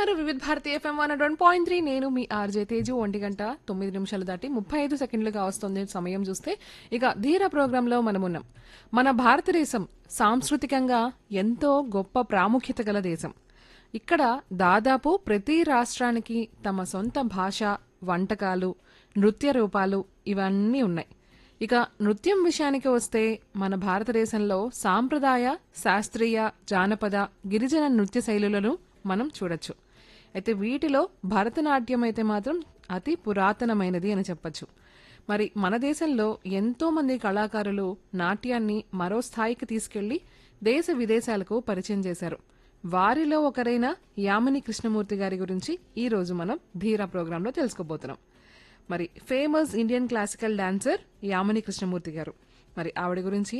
వింటున్నారు Vividh Bharati FM one one point three నేను మీ ఆర్జే తేజు ఒంటి గంట తొమ్మిది నిమిషాలు దాటి ముప్పై ఐదు సెకండ్లుగా వస్తుంది సమయం చూస్తే ఇక ధీర ప్రోగ్రాంలో మనమున్నాం మన భారతదేశం సాంస్కృతికంగా ఎంతో గొప్ప ప్రాముఖ్యత గల దేశం ఇక్కడ దాదాపు ప్రతి రాష్ట్రానికి తమ సొంత భాష వంటకాలు నృత్య రూపాలు ఇవన్నీ ఉన్నాయి ఇక నృత్యం విషయానికి వస్తే మన భారతదేశంలో సాంప్రదాయ శాస్త్రీయ జానపద గిరిజన నృత్య శైలులను మనం చూడొచ్చు అయితే వీటిలో భరతనాట్యం అయితే మాత్రం అతి పురాతనమైనది అని చెప్పొచ్చు మరి మన దేశంలో ఎంతో మంది కళాకారులు నాట్యాన్ని మరో స్థాయికి తీసుకెళ్లి దేశ విదేశాలకు పరిచయం చేశారు వారిలో ఒకరైన యామిని కృష్ణమూర్తి గారి గురించి ఈ రోజు మనం ధీరా ప్రోగ్రాంలో తెలుసుకోబోతున్నాం మరి famous Indian classical dancer Yamini Krishnamurthy garu మరి ఆవిడ గురించి